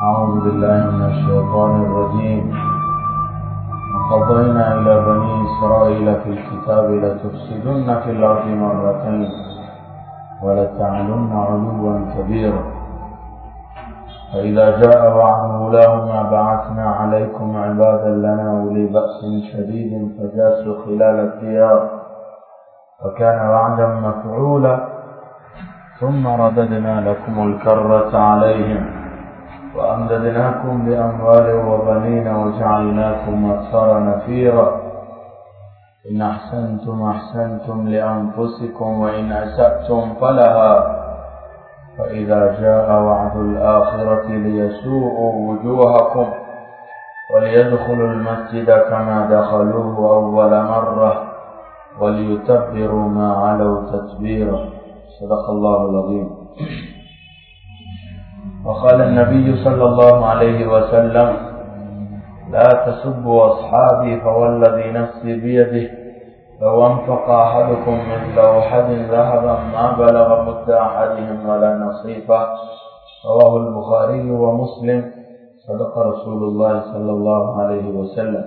أعوذ بالله من الشيطان الرجيم وقضينا إلى بني إسرائيل في الكتاب لتفسدن في الأرض مرتين ولتعلن علوا كبيرا فإذا جاء وعد أولاهما بعثنا عليكم عبادا لنا أولي بأس شديد فجاسوا خلال الديار وكان وعدا مفعولا ثم رددنا لكم الكرة عليهم وأمددناكم بأموال وبنين وجعلناكم أكثر نفيرا إن أحسنتم أحسنتم لأنفسكم وإن أسأتم فلها فإذا جاء وعد الآخرة ليسوءوا وجوهكم وليدخلوا المسجد كما دخلوه أول مرة وليتبروا ما علوا تتبيرا صدق الله العظيم وقال النبي صلى الله عليه وسلم لا تسبوا أصحابي فوالذي نفسي بيده لو أنفق أحدكم مثل أحد ذهبا ما بلغ مد أحدهم ولا نصيفا رواه البخاري ومسلم صدق رسول الله صلى الله عليه وسلم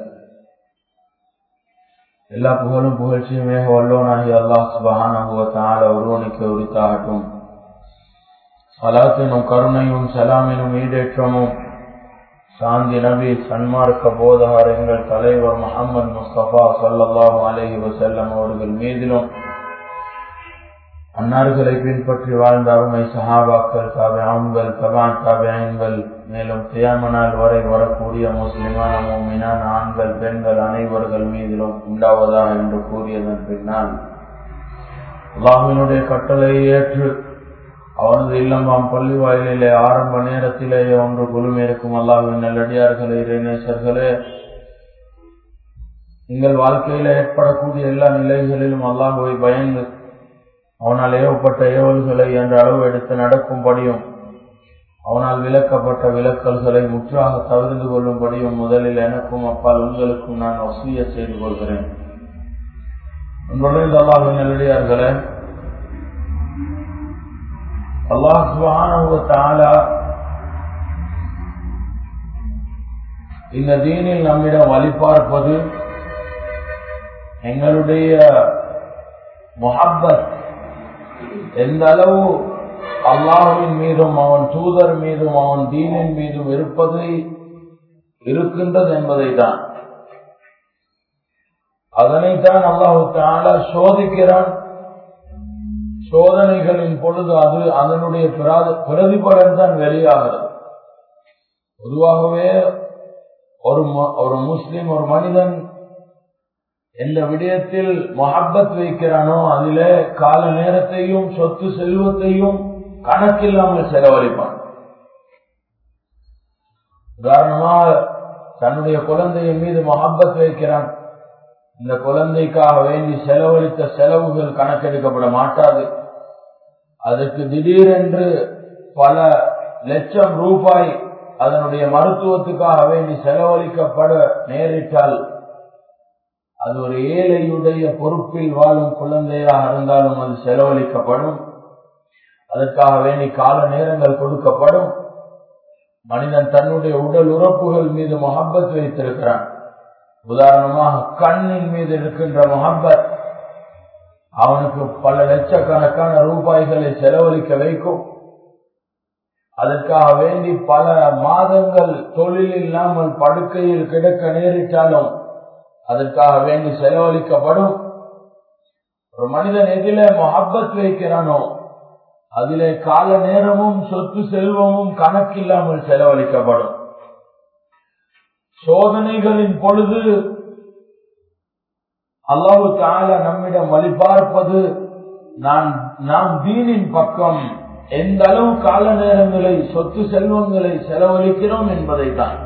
எல்லா புகழும் புகழ்ச்சியுமே வல்லோனாகி அல்லாஹ் சுபஹான ஒருவனுக்கு உரித்தாகட்டும் சலாத்தினும் கருணையும் சலாமினும் ஈடேற்றமும் சாந்தி நபி சன்மார்க்க போதகர் எங்கள் தலைவர் முகமது முஸ்தபா சல்லாஹூ அலஹி வசல்லம் அவர்கள் மீதிலும் அன்னார்களை பின்பற்றி வாழ்ந்த அருமை சஹாபாக்கள் தாபியான்கள் தபான் தாபியான்கள் மேலும் தியாமனால் வரை வரக்கூடிய முஸ்லிமான மீனான ஆண்கள் பெண்கள் அனைவர்கள் மீதிலும் உண்டாவதா என்று கூறியதன் பின்னால் அல்லாஹினுடைய கட்டளையை ஏற்று அவனது இல்லமாம் பள்ளி வாயிலே ஆரம்ப நேரத்திலேயே ஒன்று குழுமி இருக்கும் அல்லாவின் நல்லடியார்களே இறைநேசர்களே எங்கள் வாழ்க்கையில ஏற்படக்கூடிய எல்லா நிலைகளிலும் அல்லாஹுவை பயந்து அவனால் ஏவப்பட்ட ஏவல்களை என்ற அளவு எடுத்து நடக்கும்படியும் அவனால் விளக்கப்பட்ட விளக்கல்களை முற்றாக தவிர்த்து கொள்ளும்படியும் முதலில் எனக்கும் அப்பால் உங்களுக்கும் நான் வசிய செய்து கொள்கிறேன் உங்களுடைய அல்லாஹின் நல்லடியார்களே அல்லாஹால இந்த தீனில் நம்மிடம் வழிபார்ப்பது எங்களுடைய மொஹப்பத் எந்த அளவு அல்லாஹுவின் மீதும் அவன் தூதர் மீதும் அவன் தீனின் மீதும் இருப்பது இருக்கின்றது என்பதை தான் அதனைத்தான் அல்லாஹு தாலா சோதிக்கிறான் சோதனைகளின் பொழுது அது அதனுடைய பிரதிபலன் தான் வெளியாகிறது பொதுவாகவே ஒரு ஒரு முஸ்லிம் ஒரு மனிதன் எந்த விடயத்தில் மொஹப்பத் வைக்கிறானோ அதில கால நேரத்தையும் சொத்து செல்வத்தையும் கணக்கில்லாமல் செலவழிப்பான் உதாரணமா தன்னுடைய குழந்தையின் மீது மொஹப்பத் வைக்கிறான் இந்த குழந்தைக்காக வேண்டி செலவழித்த செலவுகள் கணக்கெடுக்கப்பட மாட்டாது அதற்கு திடீரென்று பல லட்சம் ரூபாய் அதனுடைய மருத்துவத்துக்காக வேண்டி செலவழிக்கப்பட நேரிட்டால் அது ஒரு ஏழையுடைய பொறுப்பில் வாழும் குழந்தையாக இருந்தாலும் அது செலவழிக்கப்படும் அதற்காக வேண்டி கால நேரங்கள் கொடுக்கப்படும் மனிதன் தன்னுடைய உடல் உறுப்புகள் மீது மொஹப்பத் வைத்திருக்கிறான் உதாரணமாக கண்ணின் மீது இருக்கின்ற மொஹப்பத் அவனுக்கு பல லட்சக்கணக்கான ரூபாய்களை செலவழிக்க வைக்கும் அதற்காக வேண்டி பல மாதங்கள் தொழில் இல்லாமல் படுக்கையில் கிடக்க நேரிட்டாலும் அதற்காக வேண்டி செலவழிக்கப்படும் ஒரு மனிதன் எதில மொஹப்பத் வைக்கிறானோ அதிலே கால நேரமும் சொத்து செல்வமும் கணக்கில்லாமல் செலவழிக்கப்படும் சோதனைகளின் பொழுது அல்லாஹு தால நம்மிடம் வழிபார்ப்பது நான் நாம் தீனின் பக்கம் எந்த அளவு கால நேரங்களை சொத்து செல்வங்களை செலவழிக்கிறோம் என்பதை தான்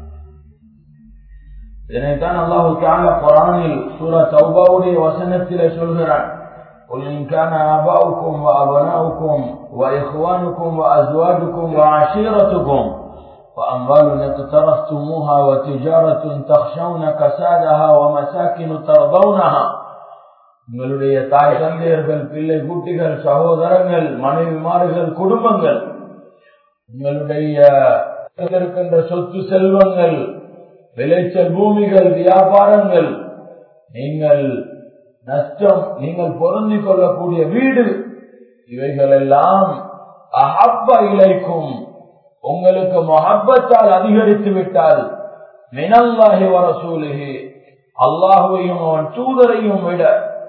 இதனைத்தான் அல்லாஹு தால குரானில் சூரா சௌபாவுடைய வசனத்திலே சொல்கிறான் قل إن كان آباؤكم وأبناؤكم وإخوانكم وأزواجكم وعشيرتكم وأموال اقترفتموها وتجارة تخشون كسادها ومساكن ترضونها உங்களுடைய தாய் தந்தையர்கள் பிள்ளை குட்டிகள் சகோதரங்கள் மனைவிமார்கள் குடும்பங்கள் உங்களுடைய இருக்கின்ற சொத்து செல்வங்கள் விளைச்சல் பூமிகள் வியாபாரங்கள் நீங்கள் நஷ்டம் நீங்கள் பொருந்திக் கொள்ளக்கூடிய வீடு இவைகள் எல்லாம் அஹப்ப இலைக்கும் உங்களுக்கு மொஹப்பத்தால் அதிகரித்து விட்டால் மினல்லாஹி வரசூலிஹி அல்லாஹுவையும் அவன் தூதரையும் விட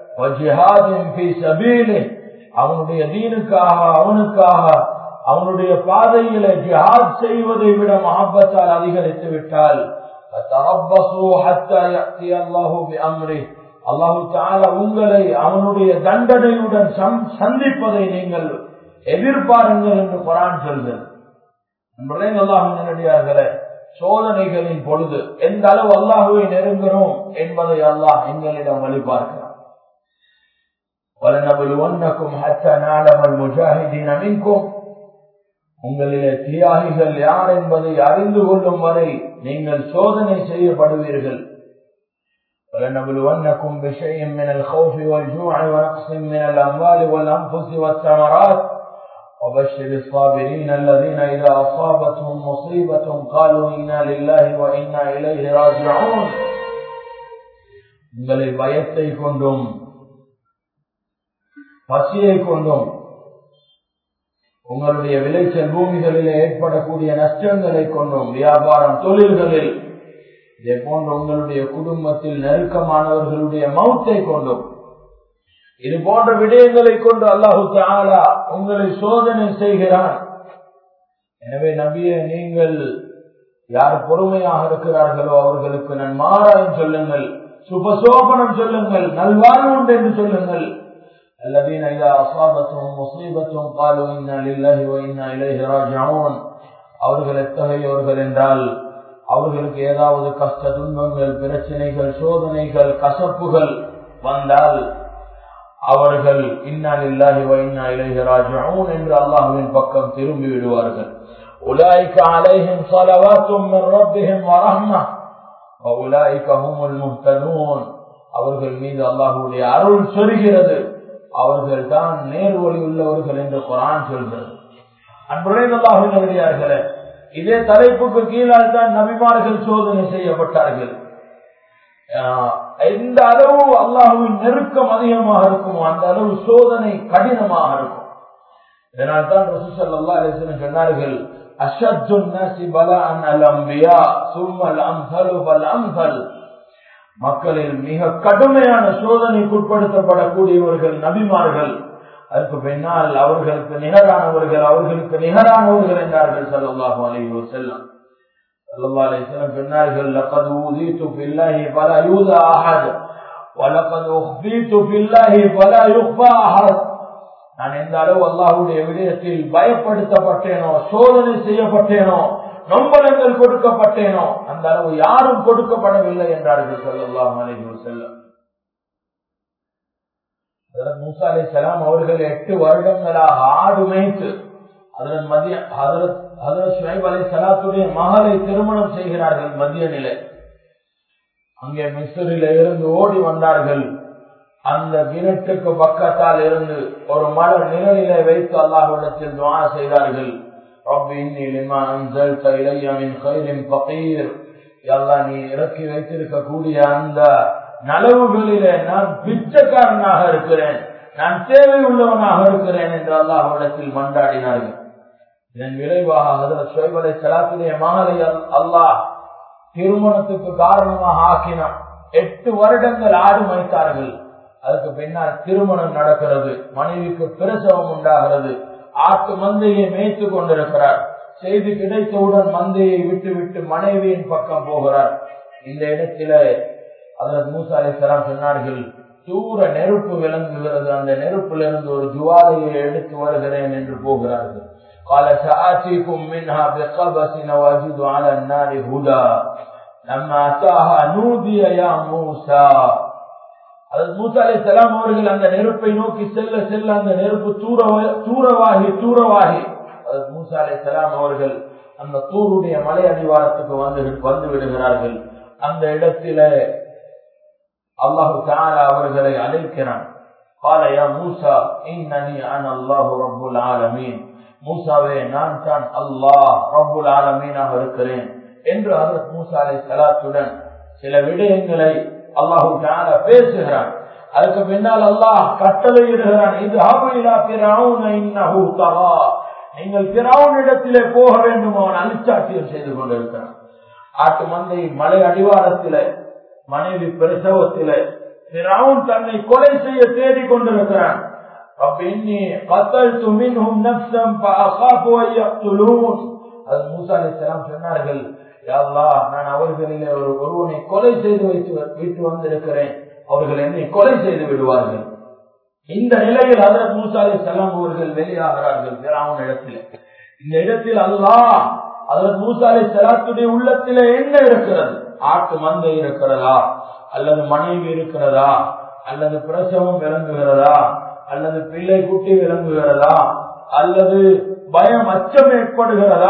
அவனுடைய தீனுக்காக அவனுக்காக அவனுடைய பாதையில ஜிஹாத் செய்வதை விட மஹப்பத்தால் அதிகரித்து விட்டால் அல்லாஹு தாலா உங்களை அவனுடைய தண்டனையுடன் சந்திப்பதை நீங்கள் எதிர்பாருங்கள் என்று குரான் சொல்கிறது அல்லாஹ் சோதனைகளின் பொழுது எந்த அளவு அல்லாஹுவை நெருங்குகிறோம் என்பதை அல்லாஹ் எங்களிடம் வழிபார்க்கிறான் وَلَنَبْلُوَنَّكُمْ حَتَّى نَعْلَمَ الْمُجَاهِدِينَ مِنْكُمْ உங்களிலே தியாகிகள் யார் என்பதை அறிந்து கொள்ளும் வரை நீங்கள் சோதனை செய்யப்படுவீர்கள் ولنبلونكم بشيء من الخوف والجوع ونقص من الأموال والأنفس والثمرات وبشر الصابرين الذين إذا أصابتهم مصيبة قالوا إنا لله وإنا إليه راجعون உங்களை பயத்தை கொண்டும் பசியை கொண்டும் உங்களுடைய விளைச்சல் பூமிகளில் ஏற்படக்கூடிய நஷ்டங்களை கொண்டும் வியாபாரம் தொழில்களில் இதே போன்ற உங்களுடைய குடும்பத்தில் நெருக்கமானவர்களுடைய மௌத்தை கொண்டும் இது போன்ற விடயங்களை கொண்டு அல்லாஹு தாலா உங்களை சோதனை செய்கிறான் எனவே நபிய நீங்கள் யார் பொறுமையாக இருக்கிறார்களோ அவர்களுக்கு நன்மாராயம் சொல்லுங்கள் சுபசோபனம் சொல்லுங்கள் நல்வாழ்வு உண்டு என்று சொல்லுங்கள் الذين إذا أصابتهم مصيبة قالوا إنا لله وإنا إليه راجعون அவர்கள் எத்தகையவர்கள் என்றால் அவர்களுக்கு ஏதாவது கஷ்ட துன்பங்கள் பிரச்சனைகள் சோதனைகள் கசப்புகள் வந்தால் அவர்கள் இன்னா இல்லாஹி வைனா இலைஹி ராஜிஊன் என்று அல்லாஹ்வின் பக்கம் திரும்பி விடுவார்கள் உலாயிக அலைஹிம் ஸலவாத்தும் மின் ரப்பிஹிம் வ ரஹ்மah வஉலாயிக ஹுமுல் முஹ்ததூன் அவர்கள் மீது அல்லாஹ்வுடைய அருள் சொரிகிறது அவர்கள் தான் நேர்வழி உள்ளவர்கள் என்று குரான் சொல்கிறது அன்புடையவர்களே இதே தலைப்புக்கு கீழால் தான் நபிமார்கள் சோதனை செய்யப்பட்டார்கள் எந்த அளவு அல்லாஹுவின் நெருக்கம் அதிகமாக இருக்குமோ அந்த அளவு சோதனை கடினமாக இருக்கும் இதனால் தான் ரசூசல்லா அலிஸ்லம் சொன்னார்கள் அஷத்து நசி பலான் அல் அம்பியா சும்மல் அம்சல் பல் அம்சல் மக்களில் மிக கடுமையான சோதனைக்கு உட்படுத்தப்படக்கூடியவர்கள் நபிமார்கள் அதற்கு பின்னால் அவர்களுக்கு நிகரானவர்கள் அவர்களுக்கு நிகரானவர்கள் என்றார்கள் சல்லாஹு அலைஹி செல்லம் சல்லா அலிஸ்லம் சொன்னார்கள் லக்கது ஊதித்து பில்லாஹி பல யூத ஆஹத் வலக்கது உஹ்பீத்து பில்லாஹி பல யுக்பா ஆஹத் நான் எந்த அளவு அல்லாஹுடைய விடயத்தில் பயப்படுத்தப்பட்டேனோ சோதனை செய்யப்பட்டேனோ நொம்பலங்கள் கொடுக்கப்பட்டேனோ அந்த அளவு யாரும் கொடுக்கப்படவில்லை என்றார்கள் சொல்லலாம் அலைஹி செல்லம் மூசா அலி சலாம் அவர்கள் எட்டு வருடங்களாக ஆடு மேய்த்து அதன் மதிய ஹதரத் ஷுவைப் அலி சலாத்துடைய மகளை திருமணம் செய்கிறார்கள் மத்திய நிலை அங்கே மிஸ்ரில இருந்து ஓடி வந்தார்கள் அந்த கிணற்றுக்கு பக்கத்தால் இருந்து ஒரு மலர் நிழலிலே வைத்து அல்லாஹ்விடத்தில் துவா செய்தார்கள் رب إني لما أنزلت إلي من خير فقير يلا நீ இறக்கி வைத்திருக்கக்கூடிய அந்த நலவுகளிலே நான் பிச்சைக்காரனாக இருக்கிறேன் நான் தேவை உள்ளவனாக இருக்கிறேன் என்று அல்லாஹ்விடத்தில் மண்டாடினார்கள் இதன் விளைவாக ஹதரத் ஷுவைப் அலை சலாத்துடைய மகளை அல்லாஹ் திருமணத்துக்கு காரணமாக ஆக்கினான் எட்டு வருடங்கள் ஆடு வைத்தார்கள் அதுக்கு பின்னால் திருமணம் நடக்கிறது மனைவிக்கு பிரசவம் உண்டாகிறது ஆட்டு மந்தையை மேய்த்து கொண்டிருக்கிறார் செய்தி கிடைத்தவுடன் மந்தையை விட்டு விட்டு மனைவியின் பக்கம் போகிறார் இந்த இடத்தில அதற்கு மூசா அலிசலாம் சொன்னார்கள் தூர நெருப்பு விளங்குகிறது அந்த நெருப்பிலிருந்து ஒரு ஜுவாலையை எடுத்து வருகிறேன் என்று போகிறார்கள் قال سآتيكم منها بقبس وأجد على النار هدى لما أتاها نودي يا موسى மூசா அலி சலாம் அவர்கள் அந்த நெருப்பை நோக்கி செல்ல செல்ல அந்த நெருப்பு தூரவாகி தூரவாகி மூசா அலி சலாம் அவர்கள் அந்த தூருடைய மலை அடிவாரத்துக்கு வந்து வந்து விடுகிறார்கள் அந்த இடத்தில அல்லாஹு தாலா அவர்களை அழைக்கிறான் قال يا موسى انني انا الله رب العالمين மூசாவே நான் தான் அல்லாஹ் ரப்புல் ஆலமீனாக இருக்கிறேன் என்று ஹசரத் மூசா அலை சலாத்துடன் சில விடயங்களை அல்லாஹு தால பேசுகிறான் அதுக்கு பின்னால் அல்லாஹ் கட்டளையிடுகிறான் இது நீங்கள் பிறவுனிடத்திலே போக வேண்டும் அவன் அலிச்சாட்டியம் செய்து கொண்டிருக்கிறான் ஆட்டு மந்தை மலை அடிவாரத்தில மனைவி பிரசவத்தில பிறவுன் தன்னை கொலை செய்ய தேடிக் கொண்டிருக்கிறான் رب إني قتلت منهم نفسا فأخاف أن يقتلون அது மூசா அலிஸ்லாம் சொன்னார்கள் அல்லாஹ் நான் அவர்களிலே ஒரு ஒருவனை கொலை செய்து வைத்து விட்டு வந்திருக்கிறேன் அவர்கள் என்னை கொலை செய்து விடுவார்கள் இந்த நிலையில் அதற்கு மூசா அலிஸ்லாம் அவர்கள் வெளியாகிறார்கள் பிராமண இடத்தில் இந்த இடத்தில் அல்லாஹ் அதற்கு மூசா அலி சலாத்துடைய உள்ளத்திலே என்ன இருக்கிறது ஆட்டு மந்தை இருக்கிறதா அல்லது மனைவி இருக்கிறதா அல்லது பிரசவம் விளங்குகிறதா அல்லது பிள்ளை குட்டி விளங்குகிறதா அல்லது பயம் அச்சம் ஏற்படுகிறதா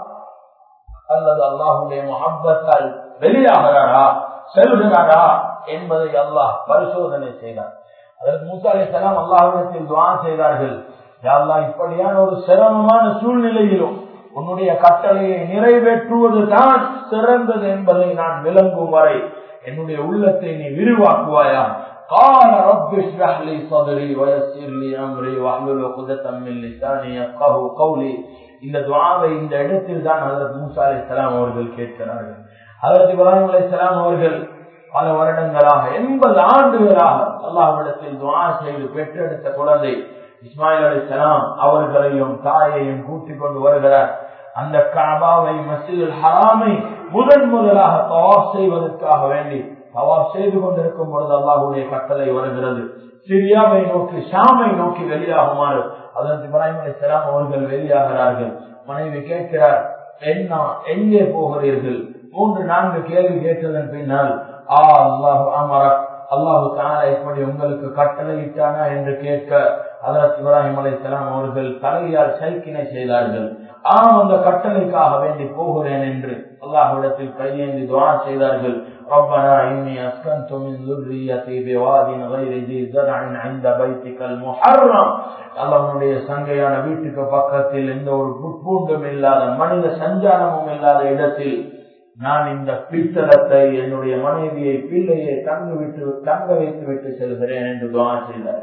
அல்லது அல்லாஹுடைய மஹப்பத்தால் வெளியாகிறாரா செல்கிறாரா என்பதை அல்லாஹ் பரிசோதனை செய்தார் அதற்கு மூசா அலி சலாம் அல்லாஹிடத்தில் துவா செய்தார்கள் அல்லா இப்படியான ஒரு சிரமமான சூழ்நிலையிலும் உன்னுடைய கட்டளையை நிறைவேற்றுவது தான் சிறந்தது என்பதை நான் விளங்கும் வரை என்னுடைய உள்ளத்தை நீ விரிவாக்குவாயா قال رب اشرح لي صدري ويسر لي امري واحلل عقدة من لساني يفقهوا قولي இந்த துவாவை இந்த இடத்தில் தான் ஹசரத் மூசா அலி இஸ்லாம் அவர்கள் கேட்கிறார்கள் ஹசரத் இப்ராஹிம் அலி இஸ்லாம் அவர்கள் பல வருடங்களாக எண்பது ஆண்டுகளாக அல்லாஹ்விடத்தில் துவா செய்து பெற்றெடுத்த குழந்தை இஸ்மாயில் அலி இஸ்லாம் அவர்களையும் தாயையும் கூட்டிக் கொண்டு வருகிறார் அந்த காபாவை மசிதில் ஹராமை முதன் முதலாக தவாப் செய்வதற்காக வேண்டி தவாப் செய்து கொண்டிருக்கும் பொழுது அல்லாஹுடைய கட்டளை வருகிறது சிரியாவை நோக்கி ஷாமை நோக்கி வெளியாகுமாறு அதற்கு இப்ராஹிம் அலி இஸ்லாம் அவர்கள் வெளியாகிறார்கள் மனைவி கேட்கிறார் என்ன எங்கே போகிறீர்கள் மூன்று நான்கு கேள்வி கேட்டதன் பின்னால் ஆ அல்லாஹு அமர அல்லாஹு தானா இப்படி உங்களுக்கு கட்டளையிட்டானா என்று கேட்க அதற்கு இப்ராஹிம் அலி இஸ்லாம் அவர்கள் தலையால் சைக்கினை செய்தார்கள் ஆம் அந்த கட்டளைக்காக வேண்டி போகிறேன் என்று அல்லாஹுடத்தில் கையேந்தி துவா செய்தார்கள் ربنا إني أسكنت من ذريتي بواد غير ذي زرع عند بيتك المحرم அல்லாஹ்வுடைய சங்கையான வீட்டுக்கு பக்கத்தில் எந்த ஒரு புட்பூண்டும் இல்லாத மனித சஞ்சாரமும் இல்லாத இடத்தில் நான் இந்த பித்தளத்தை என்னுடைய மனைவியை பிள்ளையை தங்க விட்டு தங்க வைத்து விட்டு செல்கிறேன் என்று துவா செய்தார்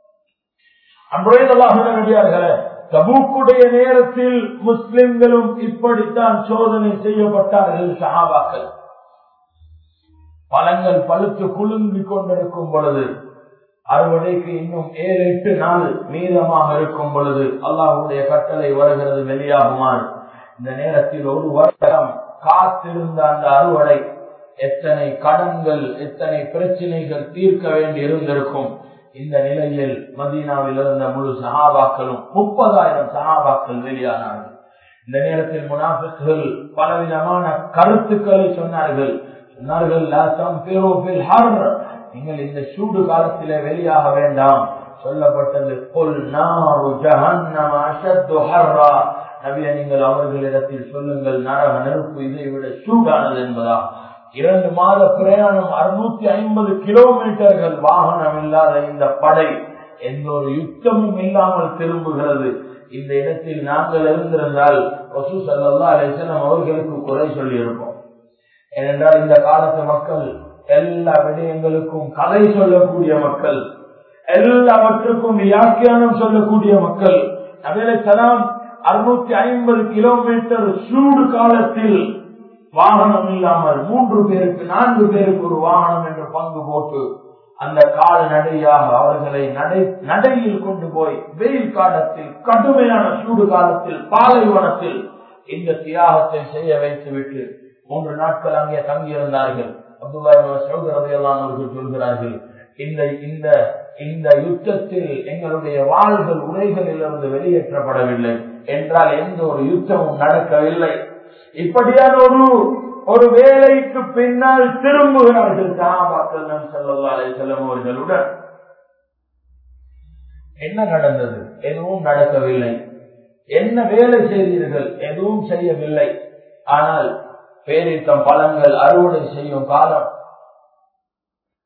அன்புடையதார்களே தபூக்குடைய நேரத்தில் முஸ்லிம்களும் இப்படித்தான் சோதனை செய்யப்பட்டார்கள் சஹாபாக்கள் பழங்கள் பழுத்து குலுங்கி கொண்டிருக்கும் பொழுது அறுவடைக்கு இன்னும் ஏழு எட்டு நாள் மீதமாக இருக்கும் பொழுது அல்லாஹுடைய கட்டளை வருகிறது வெளியாகுமாறு இந்த நேரத்தில் ஒரு வருடம் காத்திருந்த அந்த அறுவடை எத்தனை கடன்கள் எத்தனை பிரச்சனைகள் தீர்க்க வேண்டி இருந்திருக்கும் இந்த நிலையில் மதீனாவில் இருந்த முழு சகாபாக்களும் முப்பதாயிரம் சகாபாக்கள் வெளியானார்கள் இந்த நேரத்தில் முனாஃபிக்குகள் பலவிதமான கருத்துக்களை சொன்னார்கள் சொன்னார்கள் நீங்கள் இந்த சூடு காலத்திலே வெளியாக வேண்டாம் சொல்லப்பட்டது நபிய நீங்கள் அவர்களிடத்தில் சொல்லுங்கள் நரக நெருப்பு இதை விட சூடானது என்பதா இரண்டு மாத பிரயாணம் அறுநூத்தி ஐம்பது கிலோமீட்டர்கள் வாகனம் இல்லாத இந்த படை எந்த ஒரு யுத்தமும் இல்லாமல் திரும்புகிறது இந்த இடத்தில் நாங்கள் இருந்திருந்தால் வசூ சல்லா அலிசனம் அவர்களுக்கு குறை சொல்லி இருப்போம் ஏனென்றால் இந்த காலத்து மக்கள் எல்லா விடயங்களுக்கும் கதை சொல்லக்கூடிய மக்கள் எல்லாவற்றுக்கும் வியாக்கியானம் சொல்லக்கூடிய மக்கள் நவேலை சலாம் அறுநூத்தி ஐம்பது கிலோமீட்டர் சூடு காலத்தில் வாகனம் இல்லாமல் மூன்று பேருக்கு நான்கு பேருக்கு ஒரு வாகனம் என்று பங்கு போட்டு அந்த கால நடையாக அவர்களை நடை நடையில் கொண்டு போய் வெயில் காலத்தில் கடுமையான சூடு காலத்தில் பாலைவனத்தில் இந்த தியாகத்தை செய்ய வைத்துவிட்டு மூன்று நாட்கள் அங்கே தங்கியிருந்தார்கள் அப்துல்லாஹிலாம் அவர்கள் சொல்கிறார்கள் இந்த இந்த இந்த யுத்தத்தில் எங்களுடைய வாள்கள் உரைகளில் இருந்து வெளியேற்றப்படவில்லை என்றால் எந்த ஒரு யுத்தமும் நடக்கவில்லை இப்படியான ஒரு ஒரு வேலைக்கு பின்னால் திரும்புகிறார்கள் சகாபாக்கள் நம் செல்லல்லா அலை செல்லம் அவர்களுடன் என்ன நடந்தது எதுவும் நடக்கவில்லை என்ன வேலை செய்தீர்கள் எதுவும் செய்யவில்லை ஆனால் பேரித்தம் பழங்கள் அறுவடை செய்யும் காலம்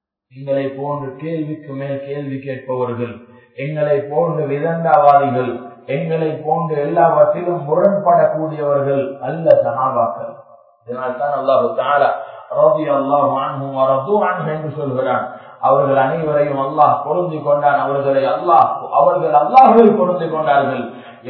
எங்களை போன்று கேள்விக்கு மேல் கேள்வி கேட்பவர்கள் எங்களை போன்று விதண்டாவாதிகள் எங்களை போன்று எல்லாவற்றிலும் முரண்படக்கூடியவர்கள் அல்ல சகாபாக்கள் இதனால்தான் அல்லாஹு தாலா ரவி அல்லாஹ் என்று சொல்கிறான் அவர்கள் அனைவரையும் அல்லாஹ் பொருந்தி கொண்டான் அவர்களை அல்லாஹ் அவர்கள் அல்லாஹை பொருந்தி கொண்டார்கள்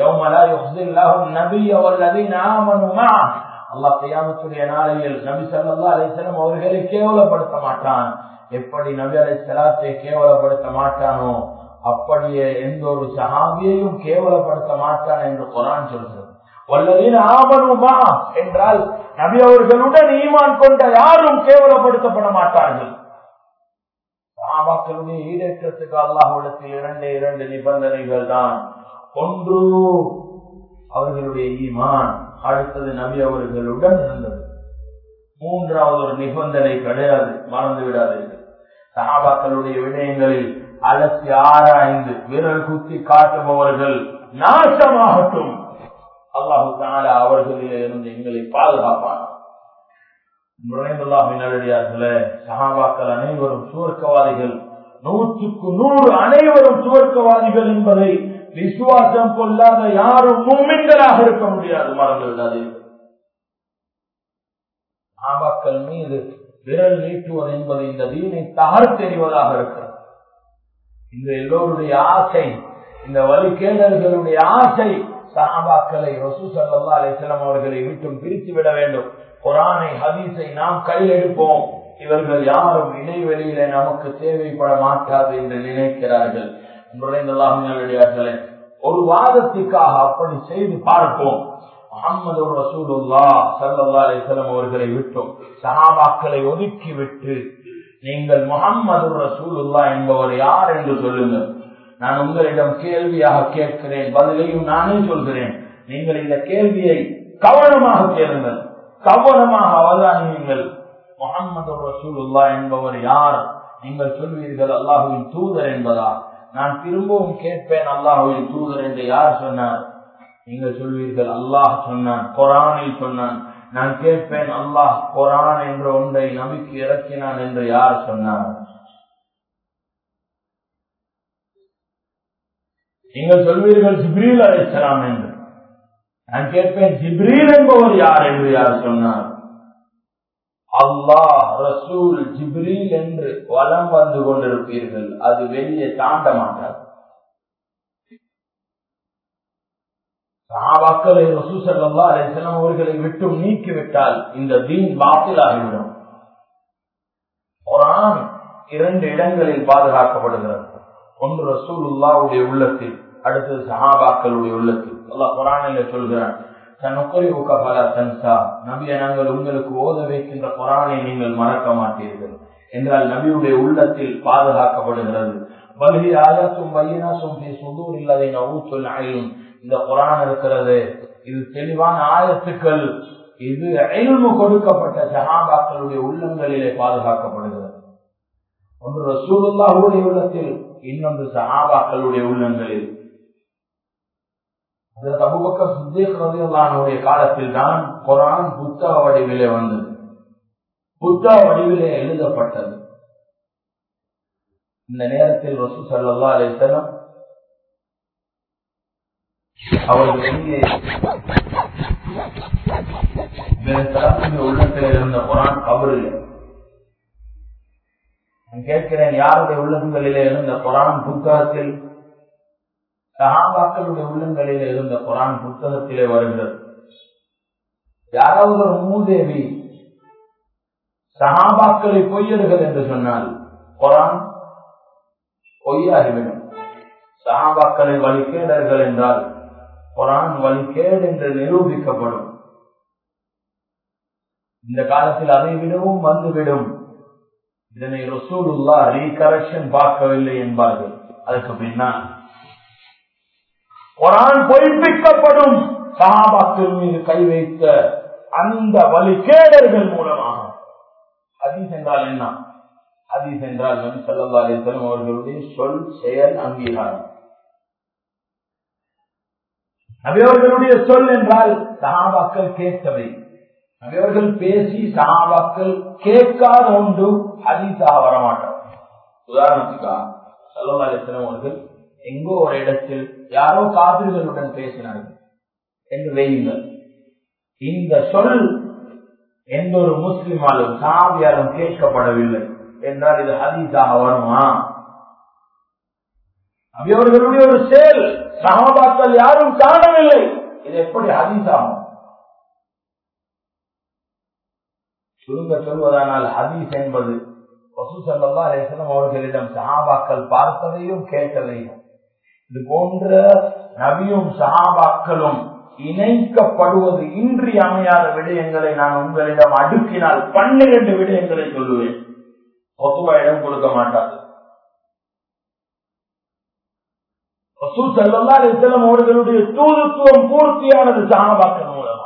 அல்லாஹ் கையாமத்துடைய நாளையில் நபி சல்லா அலிசலம் அவர்களை கேவலப்படுத்த மாட்டான் எப்படி நபி அலை சலாத்தை கேவலப்படுத்த மாட்டானோ அப்படியே எந்த ஒரு சஹாபியையும் கேவலப்படுத்த மாட்டான் என்று குரான் சொல்கிறது வல்லதீன் ஆமனுமா என்றால் நபி அவர்களுடன் ஈமான் கொண்ட யாரும் கேவலப்படுத்தப்பட மாட்டார்கள் சஹாபாக்களுடைய ஈடேற்றத்துக்கு அல்லாஹுடத்தில் இரண்டு இரண்டு நிபந்தனைகள் தான் ஒன்று அவர்களுடைய ஈமான் அடுத்தது நபி அவர்களுடன் இருந்தது மூன்றாவது ஒரு நிபந்தனை கிடையாது மறந்து விடாதீர்கள் சகாபாக்களுடைய விடயங்களில் அலசி ஆராய்ந்து விரல் குத்தி காட்டுபவர்கள் நாசமாகட்டும் அல்லாஹு தாலா அவர்களிலே இருந்து எங்களை பாதுகாப்பான் நுழைந்துள்ளார்களே சகாபாக்கள் அனைவரும் சுவர்க்கவாதிகள் நூற்றுக்கு நூறு அனைவரும் சுவர்க்கவாதிகள் என்பதை விசுவாசம் கொள்ளாத யாரும் மூமின்களாக இருக்க முடியாது மறந்து விடாதீர்கள் சகாபாக்கள் மீது விரல் நீட்டுவது என்பது இந்த வீணை தகர் தெரிவதாக இருக்கிறது இந்த எல்லோருடைய ஆசை இந்த வழிகேடர்களுடைய ஆசை சஹாபாக்களை ரசூ சல்லா அலிஸ்லாம் அவர்களை விட்டும் பிரித்து விட வேண்டும் குரானை ஹதீஸை நாம் கையில் எடுப்போம் இவர்கள் யாரும் இடைவெளியில நமக்கு தேவைப்பட மாட்டாது என்று நினைக்கிறார்கள் நுழைந்தல்லாஹர்களே ஒரு வாதத்துக்காக அப்படி செய்து பார்ப்போம் முகமது ரசூலுல்லா சல்லா அலிஸ்லாம் அவர்களை விட்டோம் சஹாபாக்களை ஒதுக்கி விட்டு நீங்கள் முகம்மது ரசூலுல்லா என்பவர் யார் என்று சொல்லுங்கள் நான் உங்களிடம் கேள்வியாக கேட்கிறேன் பதிலையும் நானே சொல்கிறேன் நீங்கள் இந்த கேள்வியை கவனமாக கேளுங்கள் கவனமாக அவதானியுங்கள் முகம்மது ரசூலுல்லா என்பவர் யார் நீங்கள் சொல்வீர்கள் அல்லாஹுவின் தூதர் என்பதா நான் திரும்பவும் கேட்பேன் அல்லாஹுவின் தூதர் என்று யார் சொன்னார் நீங்கள் சொல்வீர்கள் அல்லாஹ் சொன்னான் குரானில் சொன்னான் நான் கேட்பேன் அல்லாஹ் குரான் என்ற ஒன்றை நம்பிக்கை இறக்கினான் என்று யார் சொன்னார் நீங்கள் சொல்வீர்கள் ஜிப்ரீல் அழைச்சலாம் என்று நான் கேட்பேன் ஜிப்ரீல் என்பவர் யார் என்று யார் சொன்னார் அல்லாஹ் ரசூல் ஜிப்ரீல் என்று வலம் வந்து கொண்டிருப்பீர்கள் அது வெளியே தாண்ட மாட்டார் சாபாக்களை ரசூசல்லா அலிசலம் அவர்களை விட்டும் நீக்கிவிட்டால் இந்த தீன் பாத்திலாகிவிடும் குரான் இரண்டு இடங்களில் பாதுகாக்கப்படுகிறது ஒன்று ரசூலுல்லாவுடைய உள்ளத்தில் அடுத்தது சஹாபாக்களுடைய உள்ளத்தில் அல்லாஹ் குரானில சொல்கிறான் நபிய நாங்கள் உங்களுக்கு ஓத வைக்கின்ற குரானை நீங்கள் மறக்க மாட்டீர்கள் என்றால் நபியுடைய உள்ளத்தில் பாதுகாக்கப்படுகிறது பல்கி ஆயாசும் பையனாசும் சுதூர் இல்லாத நவூச்சொல் ஆயிலும் இந்த குரான் இருக்கிறது இது தெளிவான ஆயத்துக்கள் இது அயல்மு கொடுக்கப்பட்ட சஹாபாக்களுடைய உள்ளங்களிலே பாதுகாக்கப்படுகிறது ஒன்று ரசூலுல்லாவுடைய உள்ளத்தில் இன்னொன்று சஹாபாக்களுடைய உள்ளங்களில் அபுபக்கர் சுத்தேக் ரதியுல்லானுடைய காலத்தில் தான் குரான் புத்தக வடிவிலே வந்தது புத்தக வடிவிலே எழுதப்பட்டது இந்த நேரத்தில் ரசூ சல்லா அலிசலம் அவர்கள் எங்கே உள்ளத்தில் இருந்த குரான் கபரில் நான் கேட்கிறேன் யாருடைய உள்ளங்களிலே இருந்த குரான் புத்தகத்தில் சகாபாக்களுடைய உள்ளங்களிலே இருந்த குரான் புத்தகத்திலே வருகிறது யாராவது ஒரு மூதேவி சகாபாக்களை பொய்யர்கள் என்று சொன்னால் குரான் பொய்யாகிவிடும் சகாபாக்களை வழிகேடர்கள் என்றால் குரான் வழிகேடு என்று நிரூபிக்கப்படும் இந்த காலத்தில் அதை விடவும் வந்துவிடும் இதனை ரசூலுல்லா ரீகரெக்ஷன் பார்க்கவில்லை என்பார்கள் அதுக்கு பின்னால் குரான் பொய்ப்பிக்கப்படும் சகாபாக்கள் மீது கை வைத்த அந்த வழிகேடர்கள் மூலமாக ஹதீஸ் என்றால் என்ன ஹதீஸ் என்றால் நபி சல்லா அலிஸ்லம் அவர்களுடைய சொல் செயல் அங்கீகாரம் நபியவர்களுடைய சொல் என்றால் சகாபாக்கள் கேட்கவை நபியவர்கள் பேசி சகாபாக்கள் கேட்காத ஒன்று ஹதீஸாக வரமாட்டார் உதாரணத்துக்காக சல்லா அலிஸ்லம் அவர்கள் எங்கோ ஒரு இடத்தில் யாரோ காவிர்களுடன் பேசினார்கள் என்று வையுங்கள் இந்த சொல் எந்த ஒரு முஸ்லிமாலும் சாவியாலும் கேட்கப்படவில்லை என்றால் இது ஹதீஸாக வருமா அவர்களுடைய ஒரு செயல் சகாபாக்கள் யாரும் காணவில்லை இது எப்படி ஹதீஸாகும் சுருங்க சொல்வதானால் ஹதீஸ் என்பது வசூசல்லா அலிஸ்லாம் அவர்களிடம் சஹாபாக்கள் பார்த்ததையும் கேட்டதையும் இது போன்ற நபியும் சஹாபாக்களும் இணைக்கப்படுவது இன்றி அமையாத விடயங்களை நான் உங்களிடம் அடுக்கினால் பன்னிரண்டு விடயங்களை சொல்லுவேன் ஒத்துவா இடம் கொடுக்க மாட்டாது செல்லல்லா அலிஸ்லாம் அவர்களுடைய தூதுத்துவம் பூர்த்தியானது சஹாபாக்கள் மூலமா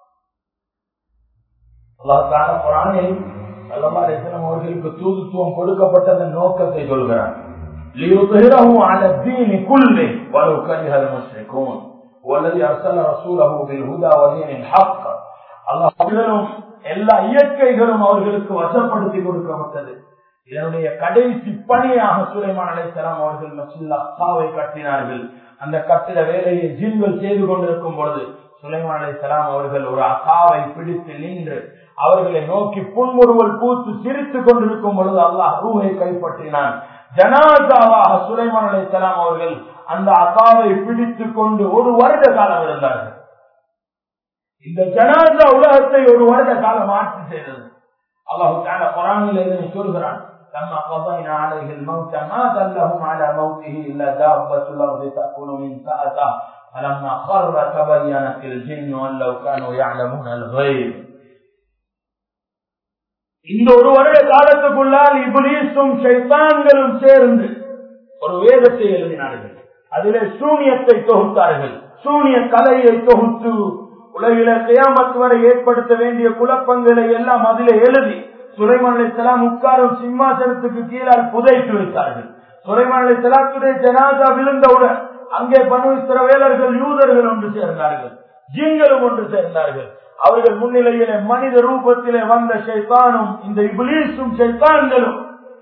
அல்லாஹால குரானில் அல்லமா அலிஸ்லாம் அவர்களுக்கு தூதுத்துவம் கொடுக்கப்பட்டதன் நோக்கத்தை சொல்கிறார் ليظهره على الدين كله ولو كره المشركون والذي ارسل رسوله بالهدى ودين الحق அல்லாஹ் எல்லா இயற்கைகளும் அவர்களுக்கு வசப்படுத்தி கொடுக்கப்பட்டது இதனுடைய கடைசி பணியாக சுலைமான் அலைசலாம் அவர்கள் மசில் அக்காவை கட்டினார்கள் அந்த கட்டிட வேலையை ஜின்கள் செய்து கொண்டிருக்கும் பொழுது சுலைமான் அலைசலாம் அவர்கள் ஒரு அக்காவை பிடித்து நின்று அவர்களை நோக்கி புன்முறுவல் பூத்து சிரித்துக் கொண்டிருக்கும் பொழுது அல்லாஹ் ரூஹை கைப்பற்றினான் ஜனாசாவாக சுலைமான் அலைசலாம் அவர்கள் அந்த அக்காவை பிடித்துக் கொண்டு ஒரு வருட காலம் இருந்தார்கள் இந்த ஜனாசா உலகத்தை ஒரு வருட காலம் ஆட்சி செய்தது அல்லாஹு தான குரானில் இதனை சொல்கிறான் لما قضينا عليه الموت ما دلهم على موته الا دابة الارض تاكل من سأته فلما خر تبينت الجن ان لو كانوا يعلمون الغيب இந்த ஒரு வருட காலத்துக்குள்ளால் இபிலீசும் சைத்தான்களும் சேர்ந்து ஒரு வேதத்தை எழுதினார்கள் அதிலே சூனியத்தை தொகுத்தார்கள் சூனிய கலையை தொகுத்து உலகில கியாமத் வரை ஏற்படுத்த வேண்டிய குழப்பங்களை எல்லாம் அதிலே எழுதி சுலைமான் அலிசலாம் உட்காரும் சிம்மாசனத்துக்கு கீழால் புதைத்து வைத்தார்கள் சுலைமான் அலிசலாத்துடைய ஜனாதா விழுந்தவுடன் அங்கே பனு வேலர்கள் யூதர்கள் ஒன்று சேர்ந்தார்கள் ஜீங்களும் ஒன்று சேர்ந்தார்கள் அவர்கள் முன்னிலையிலே மனித ரூபத்திலே வந்த ஷைத்தானும் இந்த இபிலீஸும் ஷைத்தான்களும்